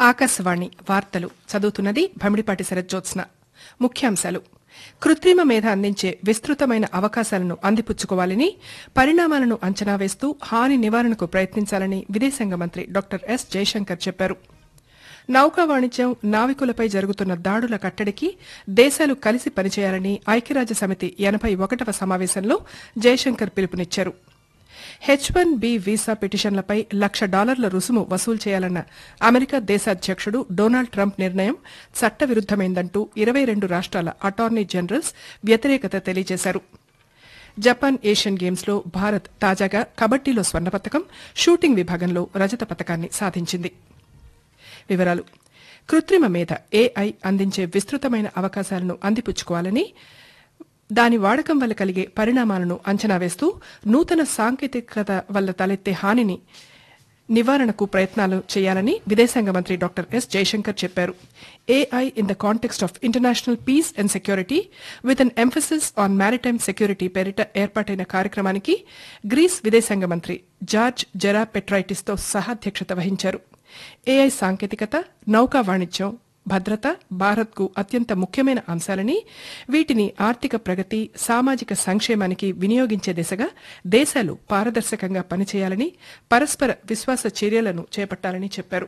ఆకాశవాణి వార్తలు చదువుతున్నది భమిడిపాటి శరజ్జోత్స్న ముఖ్యాంశాలు కృత్రిమ మేధ అందించే విస్తృతమైన అవకాశాలను అందిపుచ్చుకోవాలని పరిణామాలను అంచనా వేస్తూ హాని నివారణకు ప్రయత్నించాలని విదేశాంగ మంత్రి డాక్టర్ ఎస్ జయశంకర్ చెప్పారు నౌకా వాణిజ్యం నావికులపై జరుగుతున్న దాడుల కట్టడికి దేశాలు కలిసి పనిచేయాలని ఐక్యరాజ్య సమితి ఎనబై ఒకటవ సమావేశంలో జయశంకర్ పిలుపునిచ్చారు హెచ్ వన్ బి వీసా పిటిషన్లపై లక్ష డాలర్ల రుసుము వసూలు చేయాలన్న అమెరికా దేశాధ్యక్షుడు డొనాల్డ్ ట్రంప్ నిర్ణయం చట్టవిరుద్దమైందంటూ ఇరవై రెండు రాష్ట్రాల అటార్నీ జనరల్స్ వ్యతిరేకత తెలియజేశారు జపాన్ ఏషియన్ గేమ్స్ లో భారత్ తాజాగా కబడ్డీలో స్వర్ణ పతకం షూటింగ్ విభాగంలో రజత పతకాన్ని సాధించింది వివరాలు కృత్రిమ మేధ ఏఐ అందించే విస్తృతమైన అవకాశాలను అందిపుచ్చుకోవాలని దాని వాడకం వల్ల కలిగే పరిణామాలను అంచనా వేస్తూ నూతన సాంకేతికత వల్ల తలెత్తే హానిని నివారణకు ప్రయత్నాలు చేయాలని విదేశాంగ మంత్రి డాక్టర్ ఎస్ జయశంకర్ చెప్పారు AI in the context of international peace and security with an emphasis on maritime security పేరిట ఏర్పాటైన కార్యక్రమానికి గ్రీస్ విదేశాంగ మంత్రి జార్జ్ జెరా పెట్రైటిస్ తో సహాధ్యక్షత వహించారు ఏఐ సాంకేతికత నౌకా వాణిజ్యం భద్రత భారత్కు అత్యంత ముఖ్యమైన అంశాలని వీటిని ఆర్థిక ప్రగతి సామాజిక సంక్షేమానికి వినియోగించే దిశగా దేశాలు పారదర్శకంగా పనిచేయాలని పరస్పర విశ్వాస చర్యలను చేపట్టాలని చెప్పారు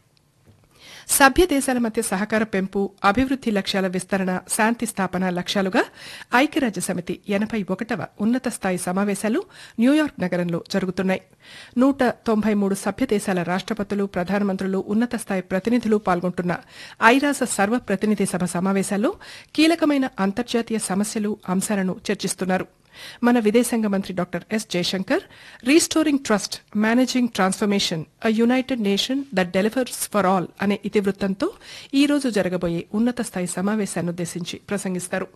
సభ్య దేశాల మధ్య సహకార పెంపు అభివృద్ది లక్ష్యాల విస్తరణ శాంతి స్థాపన లక్ష్యాలుగా ఐక్యరాజ్య సమితి ఎనబై ఒకటవ ఉన్నత స్థాయి సమావేశాలు న్యూయార్క్ నగరంలో జరుగుతున్నాయి నూట తొంభై మూడు సభ్య దేశాల రాష్టపతులు ప్రధానమంత్రులు ఉన్నత స్థాయి ప్రతినిధులు పాల్గొంటున్న ఐరాస సర్వ ప్రతినిధి సభ సమావేశాల్లో కీలకమైన అంతర్జాతీయ సమస్యలు అంశాలను చర్చిస్తున్నారు మన విదేశాంగ మంత్రి doctor S Jaishankar restoring trust managing transformation a united nation that delivers for all అనే ఇతివృత్తంతో ఈ రోజు జరగబోయే ఉన్నత స్థాయి సమావేశాన్నుద్దేశించి ప్రసంగిస్తారు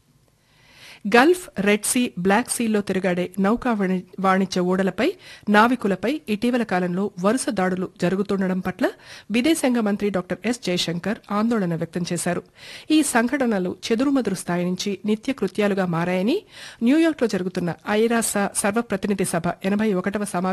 గల్ఫ్ రెడ్ సీ బ్లాక్ సీల్లో తిరుగాడే నౌకా వాణి- వాణిజ్య ఓడలపై నావికులపై ఇటీవల కాలంలో వరుస దాడులు జరుగుతుండడం పట్ల విదేశాంగ మంత్రి డాక్టర్ ఎస్ జయశంకర్ ఆందోళన వ్యక్తం చేశారు ఈ సంఘటనలు చెదురుమదురు స్థాయి నుంచి నిత్యకృత్యాలుగా మారాయని న్యూయార్క్లో జరుగుతున్న ఐరాస సర్వప్రతినిధి సభ ఎనబై ఒకటవ సమావేశం